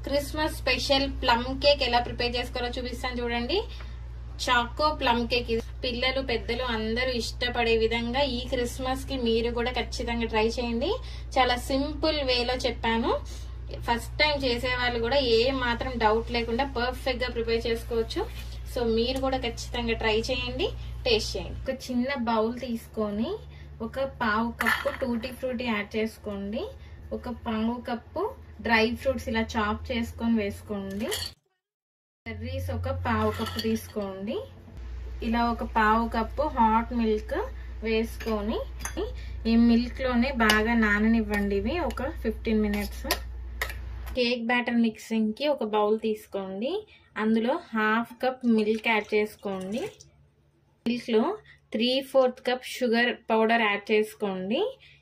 Christmas special plum cake ఎలా prepare చేసుకోవాలో చూపిస్తాను చూడండి చాకో ప్లమ్ కేక్ ఇది పిల్లలు పెద్దలు అందరూ ఇష్టపడే విధంగా ఈ క్రిస్మస్ కి మీరు కూడా ఖచ్చితంగా ట్రై చేయండి చాలా సింపుల్ వేలో చెప్పాను ఫస్ట్ టైం చేసే వాళ్ళు కూడా ఏ మాత్రం డౌట్ లేకుండా పర్ఫెక్ట్ గా ప్రిపేర్ చేసుకోవచ్చు సో మీరు కూడా ఖచ్చితంగా ట్రై చేయండి టేస్ట్ చేయండి ఒక చిన్న బౌల్ తీసుకొని ఒక పావు కప్పు టూటీ ఫ్రూటీ యాడ్ చేసుకోండి ఒక పావు కప్పు డ్రై ఫ్రూట్స్ ఇలా చాప్ చేసుకొని వేసుకోండి కర్రీస్ ఒక పావు కప్పు తీసుకోండి ఇలా ఒక పావు కప్పు హాట్ మిల్క్ వేసుకొని ఈ మిల్క్ లోనే బాగా నాననివ్వండి ఇవి ఒక fifteen minutes cake batter mixing కి ఒక బౌల్ తీసుకోండి అందులో హాఫ్ కప్ మిల్క్ యాడ్ చేసుకోండి మిల్క్ లో three fourth cup sugar powder add చేసుకోండి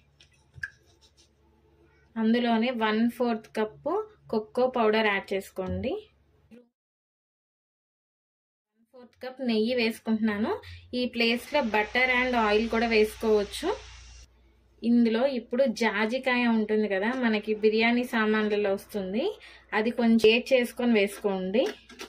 అందులోనే one fourth cup cocoa powder add చేసుకోండి వన్ ఫోర్త్ కప్ నెయ్యి వేసుకుంటున్నాను ఈ ప్లేస్లో బటర్ అండ్ ఆయిల్ కూడా వేసుకోవచ్చు ఇందులో ఇప్పుడు జాజికాయ ఉంటుంది కదా మనకి బిర్యానీ సామాన్లలో వస్తుంది అది కొంచెం ఏడ్ చేసుకొని వేసుకోండి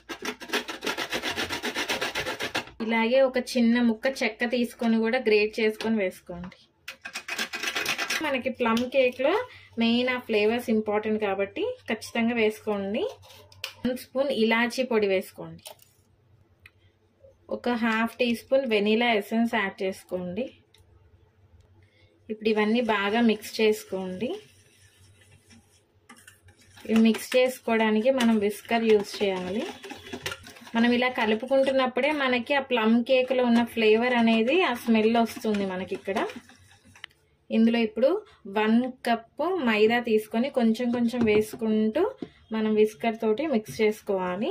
ఇలాగే ఒక చిన్న ముక్క చెక్క తీసుకొని కూడా గ్రేట్ చేసుకొని వేసుకోండి మనకి ప్లమ్ కేక్లో మెయిన్ ఆ ఫ్లేవర్స్ ఇంపార్టెంట్ కాబట్టి ఖచ్చితంగా వేసుకోండి వన్ స్పూన్ ఇలాచీ పొడి వేసుకోండి ఒక half teaspoon vanilla essence add చేసుకోండి ఇప్పుడు ఇవన్నీ బాగా మిక్స్ చేసుకోండి ఇవి మిక్స్ చేసుకోవడానికి మనం విస్కర్ యూజ్ చేయాలి మనం ఇలా కలుపుకుంటున్నప్పుడే మనకి ఆ ప్లమ్ కేక్లో ఉన్న ఫ్లేవర్ అనేది ఆ స్మెల్ వస్తుంది మనకి ఇక్కడ ఇందులో ఇప్పుడు వన్ కప్పు మైదా తీసుకొని కొంచెం కొంచెం వేసుకుంటూ మనం విస్కర్ తోటి మిక్స్ చేసుకోవాలి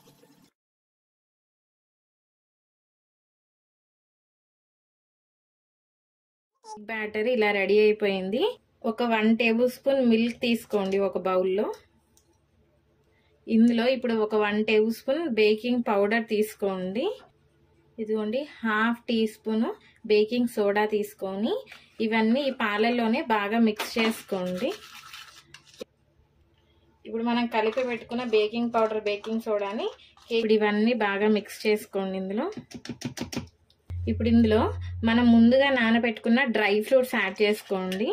బ్యాటర్ ఇలా రెడీ అయిపోయింది ఒక వన్ టేబుల్ స్పూన్ మిల్క్ తీసుకోండి ఒక బౌల్లో ఇందులో ఇప్పుడు ఒక one tablespoon baking powder తీసుకోండి ఇదిగోండి half teaspoon baking soda తీసుకొని ఇవన్నీ ఈ పాలల్లోనే బాగా మిక్స్ చేసుకోండి ఇప్పుడు మనం కలిపి పెట్టుకున్న బేకింగ్ పౌడర్ బేకింగ్ సోడాని ఇప్పుడు ఇవన్నీ బాగా మిక్స్ చేసుకోండి ఇందులో ఇప్పుడు ఇందులో మనం ముందుగా నానబెట్టుకున్న డ్రై ఫ్రూట్స్ యాడ్ చేసుకోండి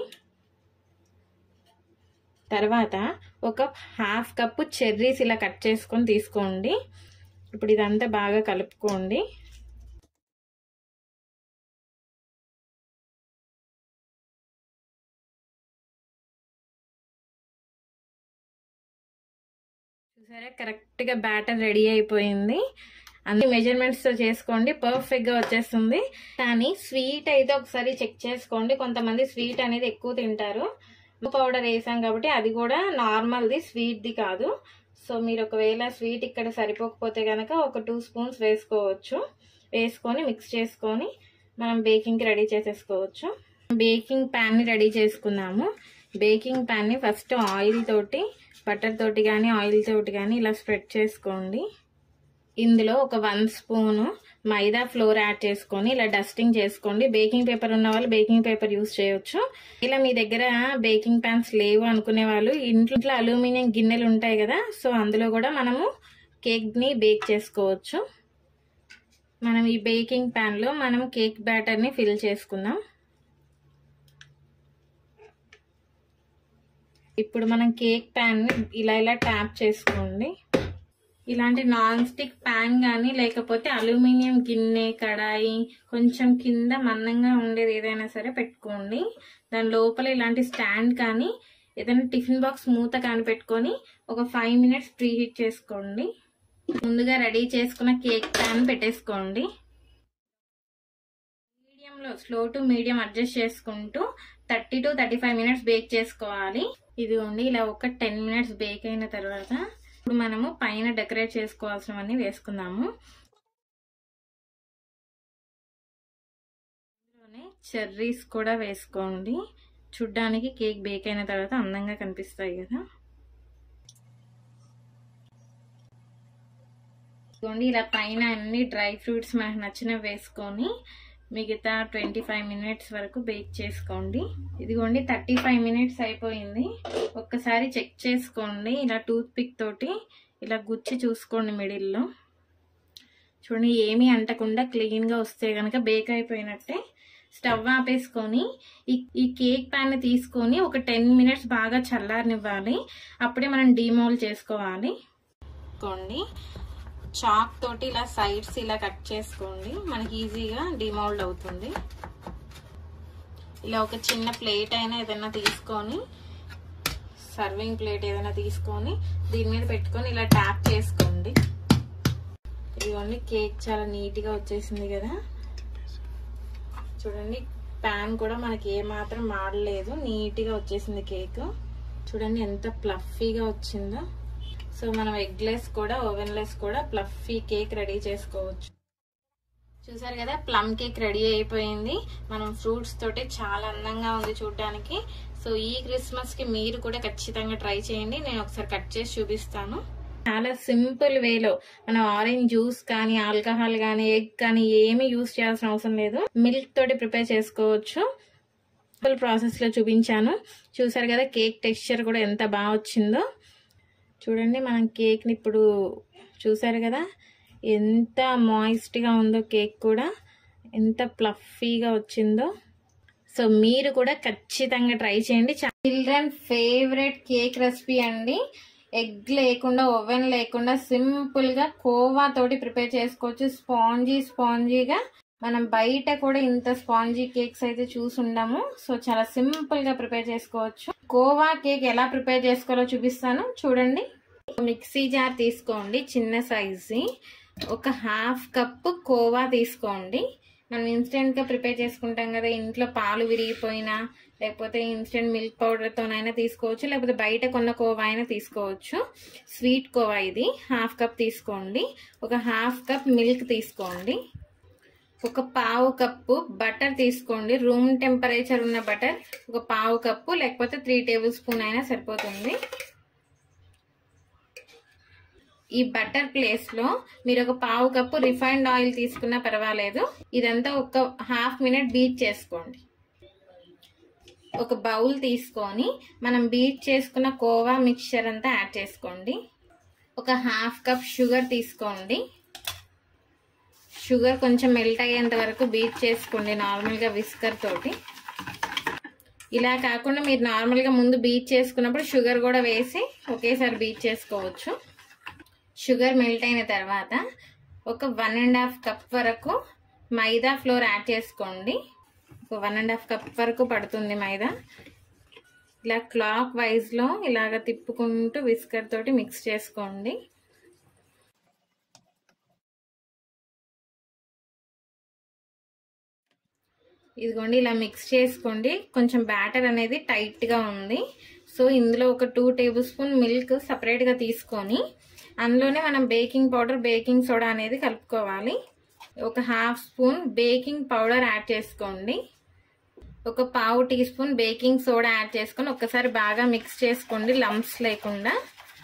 తర్వాత ఒక హాఫ్ కప్పు చెర్రీస్ ఇలా కట్ చేసుకొని తీసుకోండి ఇప్పుడు ఇదంతా బాగా కలుపుకోండి చూసారా కరెక్ట్గా బ్యాటర్ రెడీ అయిపోయింది అన్ని మెజర్మెంట్స్తో చేసుకోండి పర్ఫెక్ట్గా వచ్చేస్తుంది కానీ స్వీట్ అయితే ఒకసారి చెక్ చేసుకోండి కొంతమంది స్వీట్ అనేది ఎక్కువ తింటారు పౌడర్ వేసాం కాబట్టి అది కూడా నార్మల్ది స్వీట్ది కాదు సో మీరు ఒకవేళ స్వీట్ ఇక్కడ సరిపోకపోతే కనుక ఒక టూ స్పూన్స్ వేసుకోవచ్చు వేసుకొని మిక్స్ చేసుకొని మనం బేకింగ్కి రెడీ చేసేసుకోవచ్చు బేకింగ్ ప్యాన్ని రెడీ చేసుకున్నాము బేకింగ్ ప్యాన్ని ఫస్ట్ ఆయిల్ తోటి బటర్ తోటి కానీ ఆయిల్ తోటి కానీ ఇలా స్ప్రెడ్ చేసుకోండి ఇందులో ఒక one spoon maida flour add చేసుకొని ఇలా డస్టింగ్ చేసుకోండి బేకింగ్ పేపర్ ఉన్న వాళ్ళు బేకింగ్ పేపర్ యూస్ చేయొచ్చు ఇలా మీ దగ్గర బేకింగ్ ప్యాన్స్ లేవు అనుకునే వాళ్ళు ఇంట్లో అల్యూమినియం గిన్నెలు ఉంటాయి కదా సో అందులో కూడా మనము కేక్ని బేక్ చేసుకోవచ్చు మనం ఈ బేకింగ్ ప్యాన్లో మనం కేక్ బ్యాటర్ని ఫిల్ చేసుకుందాం ఇప్పుడు మనం కేక్ ప్యాన్ని ఇలా ఇలా ట్యాప్ చేసుకోండి ఇలాంటి నాన్ స్టిక్ ప్యాన్ కానీ లేకపోతే అల్యూమినియం గిన్నె కడాయి కొంచెం కింద మందంగా ఉండేది ఏదైనా సరే పెట్టుకోండి దాని లోపల ఇలాంటి స్టాండ్ కానీ ఏదైనా టిఫిన్ బాక్స్ మూత కానీ పెట్టుకొని ఒక ఫైవ్ మినిట్స్ ప్రీ హీట్ చేసుకోండి ముందుగా రెడీ చేసుకున్న కేక్ ప్యాన్ పెట్టేసుకోండి మీడియంలో స్లో టు మీడియం అడ్జస్ట్ చేసుకుంటూ thirty to thirty five minutes bake చేసుకోవాలి ఇదిగోండి ఇలా ఒక టెన్ మినిట్స్ బేక్ అయిన తర్వాత ఇప్పుడు మనము పైన డెకరేట్ చేసుకోవాల్సినవన్నీ వేసుకుందాము ఇందులోనే చెర్రీస్ కూడా వేసుకోండి చూడ్డానికి కేక్ బేక్ అయిన తర్వాత అందంగా కనిపిస్తాయి కదా ఇదిగోండి ఇలా పైన అన్ని డ్రై ఫ్రూట్స్ మనకు నచ్చినవి వేసుకొని మిగతా ట్వంటీ ఫైవ్ మినిట్స్ వరకు బేక్ చేసుకోండి ఇదిగోండి థర్టీ ఫైవ్ మినిట్స్ అయిపోయింది ఒక్కసారి చెక్ చేసుకోండి ఇలా టూత్ పిక్ తోటి ఇలా గుచ్చి చూసుకోండి మిడిల్లో చూడండి ఏమీ అంటకుండా క్లీన్గా వస్తే కనుక బేక్ అయిపోయినట్టే స్టవ్ ఆపేసుకొని ఈ ఈ కేక్ ప్యాన్ తీసుకొని ఒక టెన్ మినిట్స్ బాగా చల్లారనివ్వాలి అప్పుడే మనం డీమోల్ చేసుకోవాలి చేసుకోండి చాక్ తోటి ఇలా సైడ్స్ ఇలా కట్ చేసుకోండి మనకి ఈజీగా డిమోల్డ్ అవుతుంది ఇలా ఒక చిన్న ప్లేట్ అయినా ఏదైనా తీసుకొని సర్వింగ్ ప్లేట్ ఏదైనా తీసుకొని దీని మీద పెట్టుకొని ఇలా ట్యాప్ చేసుకోండి ఇదిగోండి కేక్ చాలా నీట్గా వచ్చేసింది కదా చూడండి ప్యాన్ కూడా మనకి ఏమాత్రం మాడలేదు నీట్గా వచ్చేసింది కేక్ చూడండి ఎంత ప్లఫీగా వచ్చిందో సో మనం ఎగ్లెస్ కూడా ఓవెన్లెస్ కూడా ప్లఫీ కేక్ రెడీ చేసుకోవచ్చు చూసారు కదా ప్లమ్ కేక్ రెడీ అయిపోయింది మనం ఫ్రూట్స్ తోటి చాలా అందంగా ఉంది చూడడానికి సో ఈ క్రిస్మస్ కి మీరు కూడా ఖచ్చితంగా ట్రై చేయండి నేను ఒకసారి కట్ చేసి చూపిస్తాను చాలా సింపుల్ వేలో మనం ఆరెంజ్ జ్యూస్ కానీ ఆల్కహాల్ కానీ ఎగ్ కానీ ఏమీ యూస్ చేయాల్సిన అవసరం లేదు మిల్క్ తోటి ప్రిపేర్ చేసుకోవచ్చు సింపుల్ ప్రాసెస్ లో చూపించాను చూసారు కదా కేక్ టెక్స్చర్ కూడా ఎంత బాగా వచ్చిందో చూడండి మనం కేక్ని ఇప్పుడు చూసారు కదా ఎంత మాయిస్ట్గా ఉందో కేక్ కూడా ఎంత ప్లఫీగా వచ్చిందో సో మీరు కూడా ఖచ్చితంగా ట్రై చేయండి చిల్డ్రన్ ఫేవరెట్ కేక్ రెసిపీ అండి ఎగ్ లేకుండా ఓవెన్ లేకుండా సింపుల్గా కోవా తోటి ప్రిపేర్ చేసుకోవచ్చు స్పాంజీ స్పాంజీగా మనం బయట కూడా ఇంత స్పాంజీ కేక్స్ అయితే చూసుండము సో చాలా సింపుల్ గా ప్రిపేర్ చేసుకోవచ్చు కోవా కేక్ ఎలా ప్రిపేర్ చేసుకోవాలో చూపిస్తాను చూడండి మిక్సీ జార్ తీసుకోండి చిన్న సైజు ఒక హాఫ్ కప్ కోవా తీసుకోండి మనం ఇన్స్టెంట్ గా ప్రిపేర్ చేసుకుంటాం కదా ఇంట్లో పాలు విరిగిపోయినా లేకపోతే ఇన్స్టెంట్ మిల్క్ పౌడర్తోనైనా తీసుకోవచ్చు లేకపోతే బయట కొన్న కోవా అయినా తీసుకోవచ్చు స్వీట్ కోవా ఇది హాఫ్ కప్ తీసుకోండి ఒక హాఫ్ కప్ మిల్క్ తీసుకోండి ఒక పావు కప్పు బటర్ తీసుకోండి రూమ్ టెంపరేచర్ ఉన్న బటర్ ఒక పావు కప్పు లేకపోతే త్రీ టేబుల్ స్పూన్ అయినా సరిపోతుంది ఈ బటర్ ప్లేస్ లో మీరు ఒక పావు కప్పు రిఫైన్డ్ ఆయిల్ తీసుకున్నా పర్వాలేదు ఇదంతా ఒక హాఫ్ మినిట్ బీట్ చేసుకోండి ఒక బౌల్ తీసుకొని మనం బీట్ చేసుకున్న కోవా మిక్చర్ అంతా యాడ్ చేసుకోండి ఒక హాఫ్ కప్ షుగర్ తీసుకోండి షుగర్ కొంచెం మెల్ట్ అయ్యేంత వరకు బీట్ చేసుకోండి నార్మల్గా విస్కర్ తోటి ఇలా కాకుండా మీరు నార్మల్గా ముందు బీట్ చేసుకున్నప్పుడు షుగర్ కూడా వేసి ఒకేసారి బీట్ చేసుకోవచ్చు షుగర్ మెల్ట్ అయిన తర్వాత ఒక వన్ అండ్ హాఫ్ కప్ వరకు మైదా ఫ్లోర్ యాడ్ చేసుకోండి ఒక వన్ అండ్ హాఫ్ కప్ వరకు పడుతుంది మైదా ఇలా క్లాక్ వైజ్లో ఇలాగ తిప్పుకుంటూ విస్కర్ తోటి మిక్స్ చేసుకోండి ఇదిగోండి ఇలా మిక్స్ చేసుకోండి కొంచెం బ్యాటర్ అనేది టైట్గా ఉంది సో ఇందులో ఒక టూ టేబుల్ స్పూన్ మిల్క్ సపరేట్గా తీసుకొని అందులోనే మనం బేకింగ్ పౌడర్ బేకింగ్ సోడా అనేది కలుపుకోవాలి ఒక half spoon baking powder add చేసుకోండి ఒక పావు teaspoon baking soda add చేసుకొని ఒక్కసారి బాగా మిక్స్ చేసుకోండి లంప్స్ లేకుండా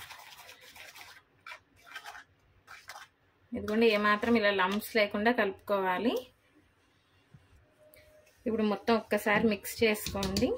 ఇదిగోండి ఏమాత్రం ఇలా లంప్స్ లేకుండా కలుపుకోవాలి ఇప్పుడు మొత్తం ఒక్కసారి మిక్స్ చేసుకోండి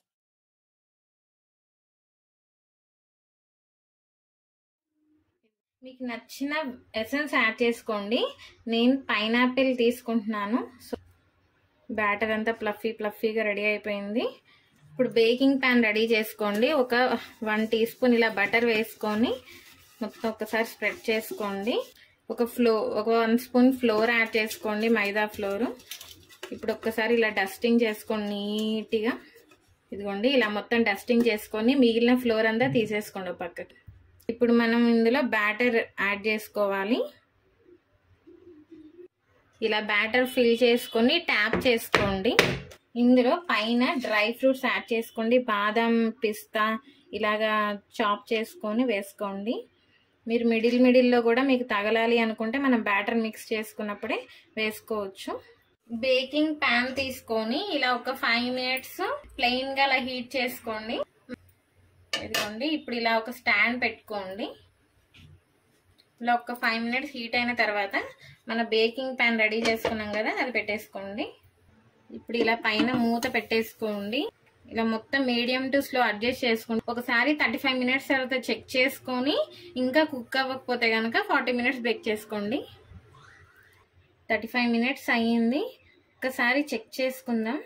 మీకు నచ్చిన ఎసెన్స్ యాడ్ చేసుకోండి నేను పైనాపిల్ తీసుకుంటున్నాను సో బ్యాటర్ అంతా ప్లఫీ ప్లఫీగా రెడీ అయిపోయింది ఇప్పుడు బేకింగ్ ప్యాన్ రెడీ చేసుకోండి ఒక వన్ టీ స్పూన్ ఇలా బటర్ వేసుకొని మొత్తం ఒకసారి స్ప్రెడ్ చేసుకోండి ఒక ఫ్లో ఒక వన్ స్పూన్ ఫ్లోర్ యాడ్ చేసుకోండి మైదా ఫ్లోర్ ఇప్పుడు ఒక్కసారి ఇలా డస్టింగ్ చేసుకోండి నీట్గా ఇదిగోండి ఇలా మొత్తం డస్టింగ్ చేసుకొని మిగిలిన ఫ్లోర్ అంతా తీసేసుకోండి పక్కకి ఇప్పుడు మనం ఇందులో బ్యాటర్ యాడ్ చేసుకోవాలి ఇలా బ్యాటర్ ఫిల్ చేసుకొని ట్యాప్ చేసుకోండి ఇందులో పైన డ్రై ఫ్రూట్స్ యాడ్ చేసుకోండి బాదం పిస్తా ఇలాగా చాప్ చేసుకొని వేసుకోండి మీరు మిడిల్ మిడిల్లో కూడా మీకు తగలాలి అనుకుంటే మనం బ్యాటర్ మిక్స్ చేసుకున్నప్పుడే వేసుకోవచ్చు బేకింగ్ ప్యాన్ తీసుకొని ఇలా ఒక ఫైవ్ మినిట్స్ ప్లెయిన్ గా అలా హీట్ చేసుకోండి ఇదిగోండి ఇప్పుడు ఇలా ఒక స్టాండ్ పెట్టుకోండి ఇలా ఒక ఫైవ్ మినిట్స్ హీట్ అయిన తర్వాత మన బేకింగ్ ప్యాన్ రెడీ చేసుకున్నాం కదా అది పెట్టేసుకోండి ఇప్పుడు ఇలా పైన మూత పెట్టేసుకోండి ఇలా మొత్తం మీడియం టు స్లో అడ్జస్ట్ చేసుకోండి ఒకసారి థర్టీ ఫైవ్ మినిట్స్ తర్వాత చెక్ చేసుకొని ఇంకా కుక్ అవ్వకపోతే కనుక ఫార్టీ మినిట్స్ బేక్ చేసుకోండి థర్టీ ఫైవ్ మినిట్స్ అయ్యింది ఒకసారి చెక్ చేసుకుందాం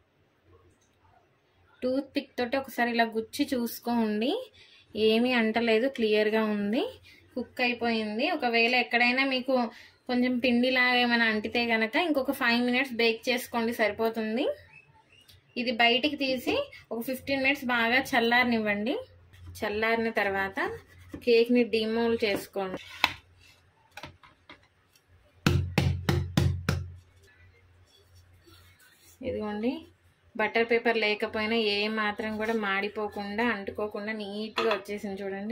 టూత్ పిక్ తోటి ఒకసారి ఇలా గుచ్చి చూసుకోండి ఏమీ అంటలేదు క్లియర్గా ఉంది కుక్ అయిపోయింది ఒకవేళ ఎక్కడైనా మీకు కొంచెం పిండిలాగా ఏమైనా అంటితే గనక ఇంకొక ఫైవ్ మినిట్స్ బేక్ చేసుకోండి సరిపోతుంది ఇది బయటికి తీసి ఒక ఫిఫ్టీన్ మినిట్స్ బాగా చల్లారనివ్వండి చల్లారిన తర్వాత కేక్ని డిమోల్ చేసుకోండి ఇదిగోండి బటర్ పేపర్ లేకపోయినా ఏ మాత్రం కూడా మాడిపోకుండా అంటుకోకుండా నీట్గా వచ్చేసింది చూడండి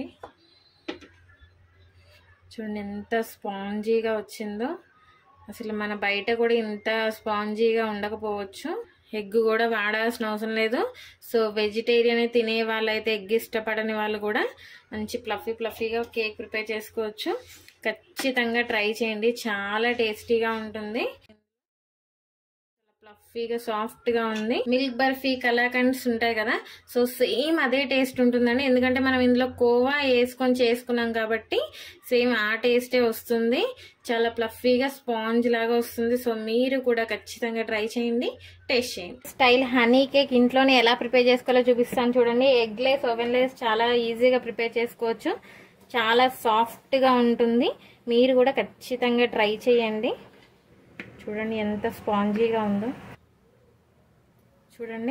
చూడండి ఎంత స్పాంజీగా వచ్చిందో అసలు మన బయట కూడా ఇంత స్పాంజీగా ఉండకపోవచ్చు ఎగ్ కూడా వాడాల్సిన అవసరం లేదు సో వెజిటేరియన్ తినే వాళ్ళైతే ఎగ్ ఇష్టపడని వాళ్ళు కూడా మంచి ప్లఫీ ప్లఫీగా కేక్ ప్రిపేర్ చేసుకోవచ్చు ఖచ్చితంగా ట్రై చేయండి చాలా టేస్టీగా ఉంటుంది ఫ్లఫీగా సాఫ్ట్ గా ఉంది మిల్క్ బర్ఫీ కలాకండ్స్ ఉంటాయి కదా సో సేమ్ అదే టేస్ట్ ఉంటుందండి ఎందుకంటే మనం ఇందులో కోవా వేసుకొని చేసుకున్నాం కాబట్టి సేమ్ ఆ టేస్టే వస్తుంది చాలా ప్లఫీగా స్పాంజ్ లాగా వస్తుంది సో మీరు కూడా ఖచ్చితంగా ట్రై చేయండి టేస్ట్ చేయండి స్టైల్ హనీ కేక్ ఇంట్లోనే ఎలా ప్రిపేర్ చేసుకోవాలో చూపిస్తాను చూడండి ఎగ్ లేస్ ఓవెన్ లేస్ చాలా ఈజీగా ప్రిపేర్ చేసుకోవచ్చు చాలా సాఫ్ట్గా ఉంటుంది మీరు కూడా ఖచ్చితంగా ట్రై చేయండి చూడండి ఎంత స్పాంజీగా ఉందో చూడండి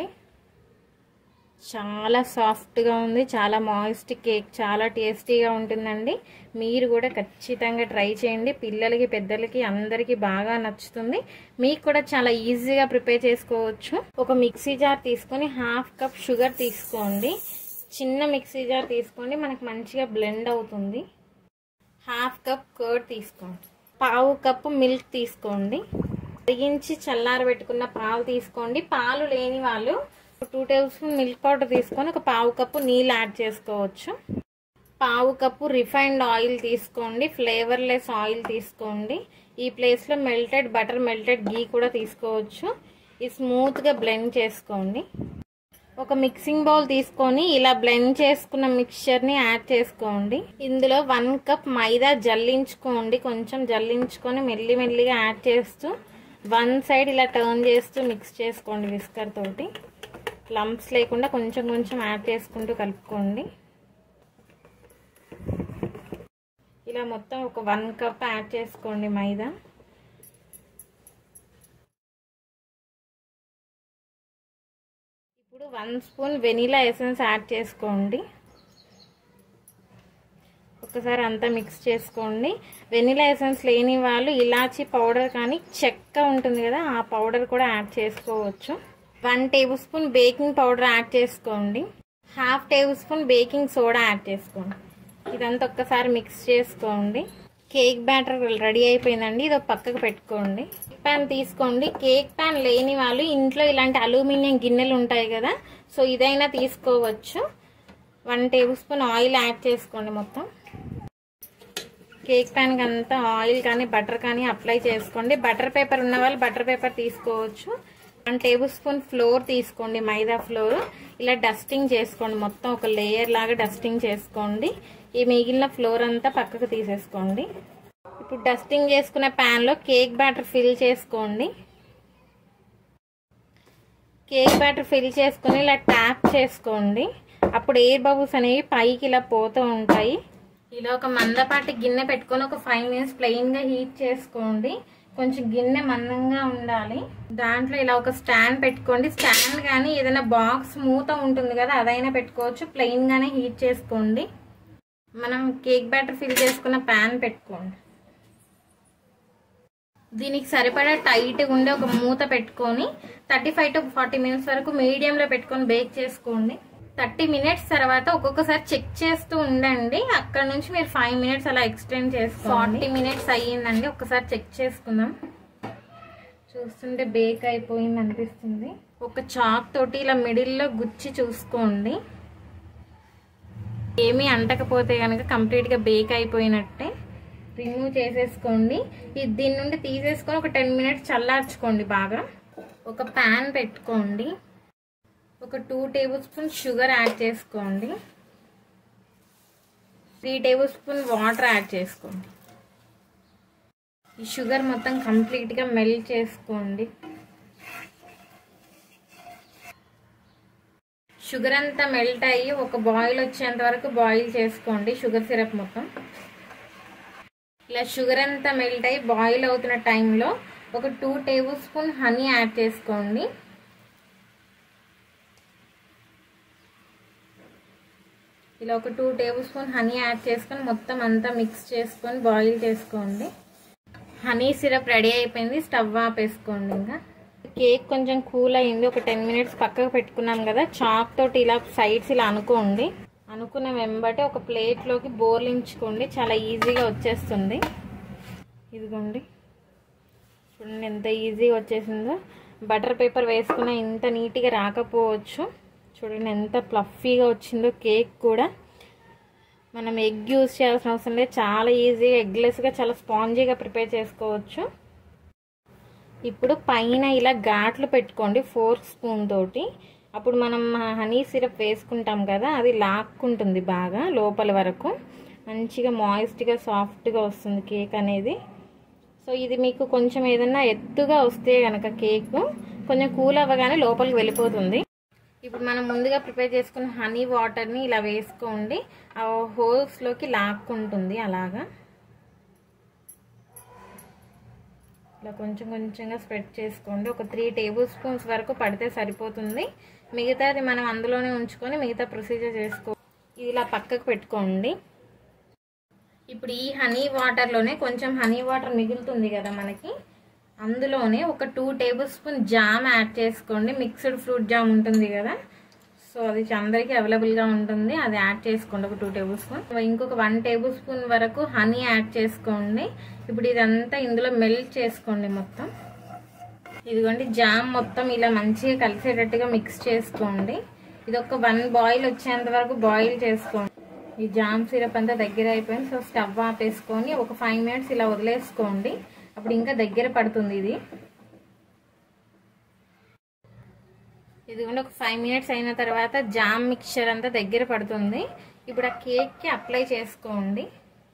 చాలా సాఫ్ట్గా ఉంది చాలా మాయిస్ట్ కేక్ చాలా టేస్టీగా ఉంటుందండి మీరు కూడా ఖచ్చితంగా ట్రై చేయండి పిల్లలకి పెద్దలకి అందరికీ బాగా నచ్చుతుంది మీకు కూడా చాలా ఈజీగా ప్రిపేర్ చేసుకోవచ్చు ఒక మిక్సీ జార్ తీసుకొని హాఫ్ కప్ షుగర్ తీసుకోండి చిన్న మిక్సీ జార్ తీసుకోండి మనకు మంచిగా బ్లెండ్ అవుతుంది హాఫ్ కప్ కర్డ్ తీసుకోండి పావు కప్పు మిల్క్ తీసుకోండి కరిగించి చల్లారబెట్టుకున్న పాలు తీసుకోండి పాలు లేని వాళ్ళు two tablespoon milk powder తీసుకొని ఒక పావు కప్పు నీళ్ళు యాడ్ చేసుకోవచ్చు పావు కప్పు రిఫైన్డ్ ఆయిల్ తీసుకోండి ఫ్లేవర్లెస్ ఆయిల్ తీసుకోండి ఈ ప్లేస్లో మెల్టెడ్ బటర్ మెల్టెడ్ గీ కూడా తీసుకోవచ్చు ఇది స్మూత్గా బ్లెండ్ చేసుకోండి ఒక మిక్సింగ్ బౌల్ తీసుకొని ఇలా బ్లెండ్ చేసుకున్న మిక్చర్ని యాడ్ చేసుకోండి ఇందులో వన్ కప్ మైదా జల్లించుకోండి కొంచెం జల్లించుకొని మెల్లి మెల్లిగా యాడ్ చేస్తూ వన్ సైడ్ ఇలా టర్న్ చేస్తూ మిక్స్ చేసుకోండి విస్కర్ తోటి లంప్స్ లేకుండా కొంచెం కొంచెం యాడ్ చేసుకుంటూ కలుపుకోండి ఇలా మొత్తం ఒక వన్ కప్ యాడ్ చేసుకోండి మైదా ఇప్పుడు one spoon vanilla essence add చేసుకోండి ఒకసారి అంతా మిక్స్ చేసుకోండి వెనీలా ఎసెన్స్ లేని వాళ్ళు ఇలాచీ పౌడర్ కానీ చెక్క ఉంటుంది కదా ఆ పౌడర్ కూడా యాడ్ చేసుకోవచ్చు one tablespoon baking powder add చేసుకోండి half tablespoon baking soda add చేసుకోండి ఇదంతా ఒక్కసారి మిక్స్ చేసుకోండి కేక్ బ్యాటర్ రెడీ అయిపోయిందండి ఇది ఒక పక్కకు పెట్టుకోండి ప్యాన్ తీసుకోండి కేక్ ప్యాన్ లేని వాళ్ళు ఇంట్లో ఇలాంటి అల్యూమినియం గిన్నెలు ఉంటాయి కదా సో ఇదైనా తీసుకోవచ్చు one tablespoon oil add చేసుకోండి మొత్తం కేక్ ప్యాన్కి అంతా ఆయిల్ కానీ బటర్ కానీ అప్లై చేసుకోండి బటర్ పేపర్ ఉన్న వాళ్ళు బటర్ పేపర్ తీసుకోవచ్చు వన్ టేబుల్ స్పూన్ ఫ్లోర్ తీసుకోండి మైదా ఫ్లోర్ ఇలా డస్టింగ్ చేసుకోండి మొత్తం ఒక లేయర్ లాగా డస్టింగ్ చేసుకోండి ఈ మిగిలిన ఫ్లోర్ అంతా పక్కకు తీసేసుకోండి ఇప్పుడు డస్టింగ్ చేసుకున్న ప్యాన్లో కేక్ బ్యాటర్ ఫిల్ చేసుకోండి కేక్ బ్యాటర్ ఫిల్ చేసుకుని ఇలా ట్యాప్ చేసుకోండి అప్పుడు ఎయిర్ బబుల్స్ అనేవి పైకి ఇలా పోతూ ఉంటాయి ఇలా ఒక మందపాటి గిన్నె పెట్టుకొని ఒక ఫైవ్ మినిట్స్ ప్లెయిన్గా హీట్ చేసుకోండి కొంచెం గిన్నె మందంగా ఉండాలి దాంట్లో ఇలా ఒక స్టాండ్ పెట్టుకోండి స్టాండ్ కానీ ఏదైనా బాక్స్ మూత ఉంటుంది కదా అదైనా పెట్టుకోవచ్చు ప్లెయిన్గానే హీట్ చేసుకోండి మనం కేక్ బ్యాటర్ ఫిల్ చేసుకున్న ప్యాన్ పెట్టుకోండి దీనికి సరిపడా టైట్గా ఉండే ఒక మూత పెట్టుకొని thirty five to forty minutes వరకు మీడియంలో పెట్టుకొని బేక్ చేసుకోండి థర్టీ మినిట్స్ తర్వాత ఒక్కొక్కసారి చెక్ చేస్తూ ఉండండి అక్కడ నుంచి మీరు ఫైవ్ మినిట్స్ అలా ఎక్స్టెండ్ చేసుకోండి ఫార్టీ మినిట్స్ అయ్యిందండి ఒకసారి చెక్ చేసుకుందాం చూస్తుంటే బేక్ అయిపోయింది అనిపిస్తుంది ఒక చాక్ తోటి ఇలా మిడిల్లో గుచ్చి చూసుకోండి ఏమీ అంటకపోతే కనుక కంప్లీట్గా బేక్ అయిపోయినట్టే రిమూవ్ చేసేసుకోండి ఇది దీని నుండి తీసేసుకొని ఒక టెన్ మినిట్స్ చల్లార్చుకోండి బాగా ఒక ప్యాన్ పెట్టుకోండి ఒక two tablespoon sugar add చేసుకోండి three tablespoon water add చేసుకోండి ఈ షుగర్ మొత్తం కంప్లీట్గా మెల్ట్ చేసుకోండి షుగర్ అంతా మెల్ట్ అయ్యి ఒక బాయిల్ వచ్చేంత వరకు బాయిల్ చేసుకోండి షుగర్ సిరప్ మొత్తం ఇలా షుగర్ అంతా మెల్ట్ అయ్యి బాయిల్ అవుతున్న టైంలో ఒక two tablespoon honey add చేసుకోండి ఇలా ఒక two tablespoon honey add చేసుకొని మొత్తం అంతా మిక్స్ చేసుకొని బాయిల్ చేసుకోండి హనీ సిరప్ రెడీ అయిపోయింది స్టవ్ ఆపేసుకోండి ఇంకా కేక్ కొంచెం కూల్ అయింది ఒక టెన్ మినిట్స్ పక్కకు పెట్టుకున్నాం కదా చాక్ తోటి ఇలా సైడ్స్ ఇలా అనుకోండి అనుకున్న వెంబటే ఒక ప్లేట్లోకి బోర్లించుకోండి చాలా ఈజీగా వచ్చేస్తుంది ఇదిగోండి చూడండి ఎంత ఈజీగా వచ్చేసిందో బటర్ పేపర్ వేసుకున్న ఇంత నీట్గా రాకపోవచ్చు చూడండి ఎంత ప్లఫీగా వచ్చిందో కేక్ కూడా మనం ఎగ్ యూజ్ చేయాల్సిన అవసరం లేదు చాలా ఈజీగా ఎగ్లెస్గా చాలా స్పాంజీగా ప్రిపేర్ చేసుకోవచ్చు ఇప్పుడు పైన ఇలా ఘాట్లు పెట్టుకోండి ఫోర్ స్పూన్ తోటి అప్పుడు మనం హనీ సిరప్ వేసుకుంటాం కదా అది లాక్కుంటుంది బాగా లోపల వరకు మంచిగా మాయిస్ట్గా సాఫ్ట్గా వస్తుంది కేక్ అనేది సో ఇది మీకు కొంచెం ఏదన్నా ఎత్తుగా వస్తే కనుక కేక్ కొంచెం కూల్ అవ్వగానే లోపలికి వెళ్ళిపోతుంది ఇప్పుడు మనం ముందుగా ప్రిపేర్ చేసుకున్న హనీ వాటర్ని ఇలా వేసుకోండి ఆ హోల్స్లోకి లాక్కుంటుంది అలాగా ఇలా కొంచెం కొంచెంగా స్ప్రెడ్ చేసుకోండి ఒక త్రీ టేబుల్ స్పూన్స్ వరకు పడితే సరిపోతుంది మిగతాది మనం అందులోనే ఉంచుకొని మిగతా ప్రొసీజర్ చేసుకో ఇది ఇలా పక్కకు పెట్టుకోండి ఇప్పుడు ఈ హనీ వాటర్లోనే కొంచెం హనీ వాటర్ మిగులుతుంది కదా మనకి అందులోనే ఒక two tablespoon jam add చేసుకోండి మిక్స్డ్ ఫ్రూట్ జామ్ ఉంటుంది కదా సో అది అందరికీ అవైలబుల్గా ఉంటుంది అది యాడ్ చేసుకోండి ఒక టూ టేబుల్ స్పూన్ ఇంకొక వన్ టేబుల్ స్పూన్ వరకు హనీ యాడ్ చేసుకోండి ఇప్పుడు ఇదంతా ఇందులో మెల్ట్ చేసుకోండి మొత్తం ఇదిగోండి జామ్ మొత్తం ఇలా మంచిగా కలిసేటట్టుగా మిక్స్ చేసుకోండి ఇది ఒక వన్ బాయిల్ వచ్చేంత వరకు బాయిల్ చేసుకోండి ఈ జామ్ సిరప్ అంతా దగ్గర అయిపోయింది సో స్టవ్ ఆపేసుకొని ఒక ఫైవ్ మినిట్స్ ఇలా వదిలేసుకోండి అప్పుడు ఇంకా దగ్గర పడుతుంది ఇది ఇదిగోండి ఒక ఫైవ్ మినిట్స్ అయిన తర్వాత జామ్ మిక్చర్ అంతా దగ్గర పడుతుంది ఇప్పుడు ఆ కేక్కి అప్లై చేసుకోండి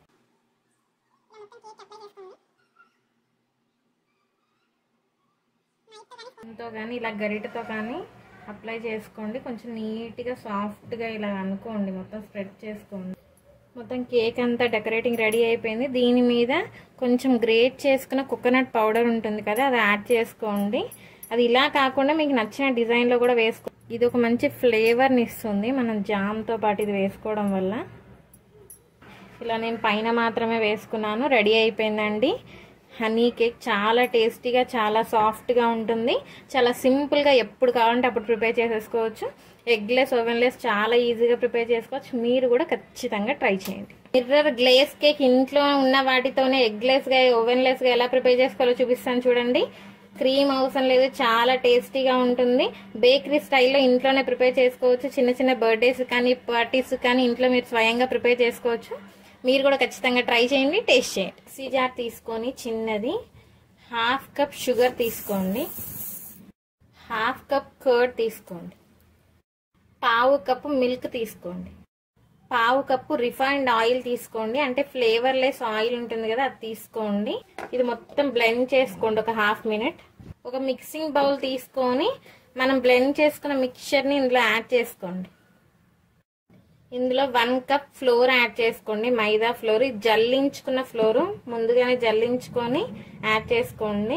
తో కానీ ఇలా గరిటతో కానీ అప్లై చేసుకోండి కొంచెం నీట్గా సాఫ్ట్గా ఇలా అనుకోండి మొత్తం స్ప్రెడ్ చేసుకోండి మొత్తం కేక్ అంతా డెకరేటింగ్ రెడీ అయిపోయింది దీని మీద కొంచెం గ్రేట్ చేసుకున్న కోకోనట్ పౌడర్ ఉంటుంది కదా అది యాడ్ చేసుకోండి అది ఇలా కాకుండా మీకు నచ్చిన డిజైన్లో కూడా వేసుకో ఇది ఒక మంచి ఫ్లేవర్ని ఇస్తుంది మనం జామ్తో పాటు ఇది వేసుకోవడం వల్ల ఇలా నేను పైన మాత్రమే వేసుకున్నాను రెడీ అయిపోయిందండి హనీ కేక్ చాలా టేస్టీగా చాలా సాఫ్ట్గా ఉంటుంది చాలా సింపుల్గా ఎప్పుడు కావాలంటే అప్పుడు ప్రిపేర్ చేసేసుకోవచ్చు ఎగ్లెస్ ఓవెన్లెస్ చాలా ఈజీగా ప్రిపేర్ చేసుకోవచ్చు మీరు కూడా ఖచ్చితంగా ట్రై చేయండి మిర్రర్ గ్లేస్ కేక్ ఇంట్లో ఉన్న వాటితోనే ఎగ్లెస్గా ఓవెన్లెస్గా ఎలా ప్రిపేర్ చేసుకోవాలో చూపిస్తాను చూడండి క్రీమ్ అవసరం లేదు చాలా టేస్టీగా ఉంటుంది బేకరీ స్టైల్లో ఇంట్లోనే ప్రిపేర్ చేసుకోవచ్చు చిన్న చిన్న బర్త్డేస్ కానీ పార్టీస్ కానీ ఇంట్లో మీరు స్వయంగా ప్రిపేర్ చేసుకోవచ్చు మీరు కూడా ఖచ్చితంగా ట్రై చేయండి టేస్ట్ చేయండి మిక్సీ జార్ తీసుకొని చిన్నది హాఫ్ కప్ షుగర్ తీసుకోండి హాఫ్ కప్ కర్డ్ తీసుకోండి పావు కప్పు మిల్క్ తీసుకోండి పావు కప్పు రిఫైన్డ్ ఆయిల్ తీసుకోండి అంటే ఫ్లేవర్లెస్ ఆయిల్ ఉంటుంది కదా అది తీసుకోండి ఇది మొత్తం బ్లెండ్ చేసుకోండి ఒక హాఫ్ మినిట్ ఒక మిక్సింగ్ బౌల్ తీసుకొని మనం బ్లెండ్ చేసుకున్న మిక్చర్ని ఇందులో యాడ్ చేసుకోండి ఇందులో వన్ కప్ ఫ్లోర్ యాడ్ చేసుకోండి మైదా ఫ్లోర్ ఇది జల్లించుకున్న ఫ్లోర్ ముందుగానే జల్లించుకొని యాడ్ చేసుకోండి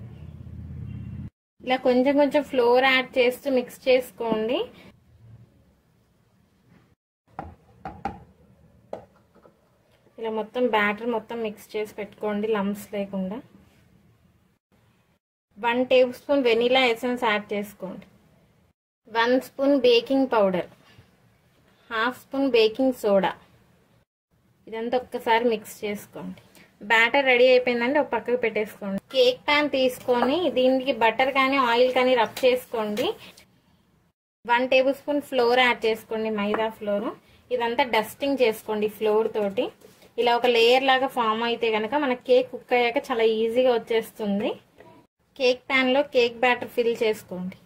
ఇలా కొంచెం కొంచెం ఫ్లోర్ యాడ్ చేస్తూ మిక్స్ చేసుకోండి ఇలా మొత్తం బ్యాటర్ మొత్తం మిక్స్ చేసి పెట్టుకోండి లంప్స్ లేకుండా one tablespoon vanilla essence add చేసుకోండి one spoon baking powder half spoon baking soda ఇదంతా ఒక్కసారి మిక్స్ చేసుకోండి బ్యాటర్ రెడీ అయిపోయిందండి ఒక పక్కకు పెట్టేసుకోండి కేక్ ప్యాన్ తీసుకొని దీనికి బటర్ కానీ ఆయిల్ కానీ రబ్ చేసుకోండి one tablespoon flour add చేసుకోండి మైదా ఫ్లోర్ ఇదంతా డస్టింగ్ చేసుకోండి ఫ్లోర్ తోటి ఇలా ఒక లేయర్ లాగా ఫామ్ అయితే కనుక మన కేక్ కుక్ అయ్యాక చాలా ఈజీగా వచ్చేస్తుంది కేక్ ప్యాన్ లో కేక్ బ్యాటర్ ఫిల్ చేసుకోండి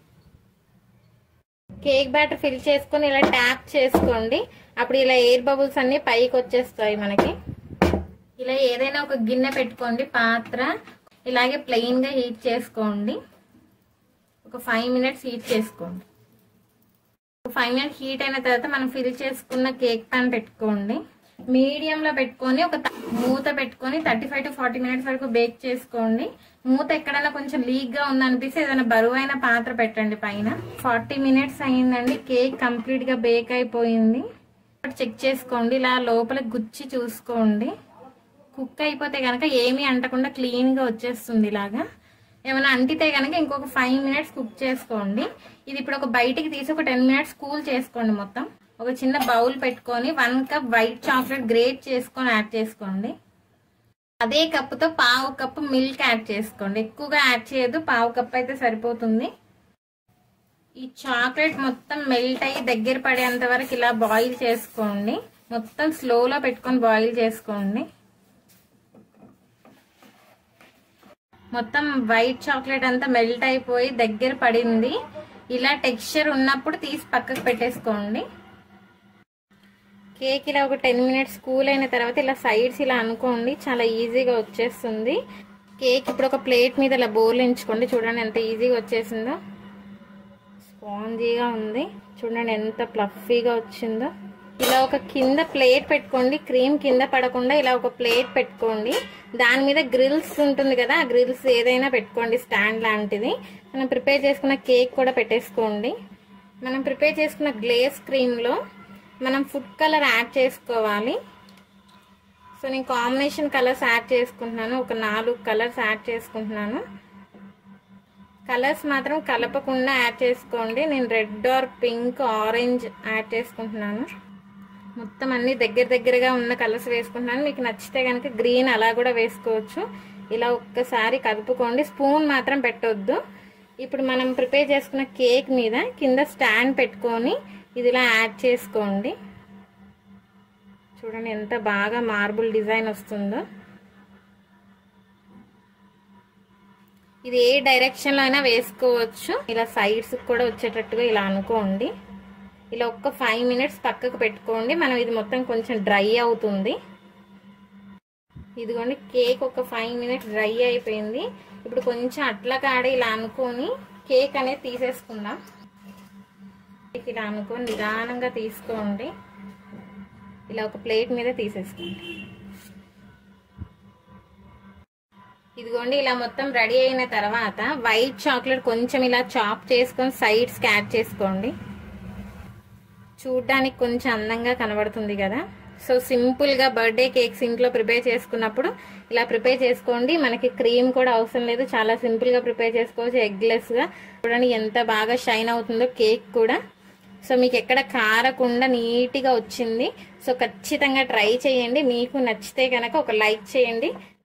కేక్ బ్యాటర్ ఫిల్ చేసుకొని ఇలా ట్యాప్ చేసుకోండి అప్పుడు ఇలా ఎయిర్ బబుల్స్ అన్ని పైకి వచ్చేస్తాయి మనకి ఇలా ఏదైనా ఒక గిన్నె పెట్టుకోండి పాత్ర ఇలాగే ప్లెయిన్ గా హీట్ చేసుకోండి ఒక ఫైవ్ మినిట్స్ హీట్ చేసుకోండి ఫైవ్ మినిట్స్ హీట్ అయిన తర్వాత మనం ఫిల్ చేసుకున్న కేక్ ప్యాన్ పెట్టుకోండి మీడియం లో పెట్టుకొని ఒక త- మూత పెట్టుకొని thirty five to forty minutes వరకు బేక్ చేసుకోండి మూత ఎక్కడైనా కొంచెం లీక్ గా ఉందనిపిస్తే ఏదైనా బరువైన పాత్ర పెట్టండి పైన ఫార్టీ మినిట్స్ అయిందండి కేక్ కంప్లీట్ గా బేక్ అయిపోయింది చెక్ చేసుకోండి ఇలా లోపల గుచ్చి చూసుకోండి కుక్ అయిపోతే కనుక ఏమీ అంటకుండా క్లీన్ గా వచ్చేస్తుంది ఇలాగా ఏమైనా అంటితే కనుక ఇంకొక ఫైవ్ మినిట్స్ కుక్ చేసుకోండి ఇది ఇప్పుడు ఒక బయటికి తీసి ఒక టెన్ మినిట్స్ కూల్ చేసుకోండి మొత్తం ఒక చిన్న బౌల్ పెట్టుకొని one cup white chocolate grate చేసుకొని యాడ్ చేసుకోండి అదే కప్పుతో పావు కప్పు మిల్క్ యాడ్ చేసుకోండి ఎక్కువగా యాడ్ చేయొద్దు పావు కప్ అయితే సరిపోతుంది ఈ చాక్లెట్ మొత్తం మెల్ట్ అయ్యి దగ్గర పడేంత వరకు ఇలా బాయిల్ చేసుకోండి మొత్తం స్లోలో పెట్టుకొని బాయిల్ చేసుకోండి మొత్తం వైట్ చాక్లెట్ అంతా మెల్ట్ అయిపోయి దగ్గర పడింది ఇలా టెక్స్చర్ ఉన్నప్పుడు తీసి పక్కకు పెట్టేసుకోండి కేక్ ఇలా ఒక టెన్ మినిట్స్ కూల్ అయిన తర్వాత ఇలా సైడ్స్ ఇలా అనుకోండి చాలా ఈజీగా వచ్చేస్తుంది కేక్ ఇప్పుడు ఒక ప్లేట్ మీద ఇలా బోర్లించుకోండి చూడండి ఎంత ఈజీగా వచ్చేసిందో స్పాంజీగా ఉంది చూడండి ఎంత ప్లఫీగా వచ్చిందో ఇలా ఒక కింద ప్లేట్ పెట్టుకోండి క్రీమ్ కింద పడకుండా ఇలా ఒక ప్లేట్ పెట్టుకోండి దాని మీద గ్రిల్స్ ఉంటుంది కదా ఆ గ్రిల్స్ ఏదైనా పెట్టుకోండి స్టాండ్ లాంటిది మనం ప్రిపేర్ చేసుకున్న కేక్ కూడా పెట్టేసుకోండి మనం ప్రిపేర్ చేసుకున్న గ్లేస్ క్రీమ్లో మనం ఫుడ్ కలర్ యాడ్ చేసుకోవాలి సో నేను కాంబినేషన్ కలర్స్ యాడ్ చేసుకుంటున్నాను ఒక నాలుగు కలర్స్ యాడ్ చేసుకుంటున్నాను కలర్స్ మాత్రం కలపకుండా యాడ్ చేసుకోండి నేను red or pink orange add చేసుకుంటున్నాను మొత్తం అన్ని దగ్గర దగ్గరగా ఉన్న కలర్స్ వేసుకుంటున్నాను మీకు నచ్చితే కనుక గ్రీన్ అలా కూడా వేసుకోవచ్చు ఇలా ఒక్కసారి కలుపుకోండి స్పూన్ మాత్రం పెట్టొద్దు ఇప్పుడు మనం ప్రిపేర్ చేసుకున్న కేక్ మీద కింద స్టాండ్ పెట్టుకొని ఇది ఇలా యాడ్ చేసుకోండి చూడండి ఎంత బాగా మార్బుల్ డిజైన్ వస్తుందో ఇది ఏ డైరెక్షన్ లో అయినా వేసుకోవచ్చు ఇలా సైడ్స్ కూడా వచ్చేటట్టుగా ఇలా అనుకోండి ఇలా ఒక్క ఫైవ్ మినిట్స్ పక్కకు పెట్టుకోండి మనం ఇది మొత్తం కొంచెం డ్రై అవుతుంది ఇదిగోండి కేక్ ఒక ఫైవ్ మినిట్స్ డ్రై అయిపోయింది ఇప్పుడు కొంచెం అట్ల కాడ ఇలా అనుకొని కేక్ అనేది తీసేసుకుందాం కేక్ ఇలా అనుకొని నిదానంగా తీసుకోండి ఇలా ఒక ప్లేట్ మీద తీసేసుకోండి ఇదిగోండి ఇలా మొత్తం రెడీ అయిన తర్వాత వైట్ చాక్లెట్ కొంచెం ఇలా చాప్ చేసుకొని సైడ్స్ యాడ్ చేసుకోండి చూడ్డానికి కొంచెం అందంగా కనబడుతుంది కదా సో సింపుల్ గా బర్త్డే కేక్స్ ఇంట్లో ప్రిపేర్ చేసుకున్నప్పుడు ఇలా ప్రిపేర్ చేసుకోండి మనకి క్రీమ్ కూడా అవసరం లేదు చాలా సింపుల్ గా ప్రిపేర్ చేసుకోవచ్చు ఎగ్లెస్ గా చూడండి ఎంత బాగా షైన్ అవుతుందో కేక్ కూడా సో మీకు ఎక్కడ కారకుండా నీట్గా వచ్చింది సో ఖచ్చితంగా ట్రై చేయండి మీకు నచ్చితే కనుక ఒక లైక్ చేయండి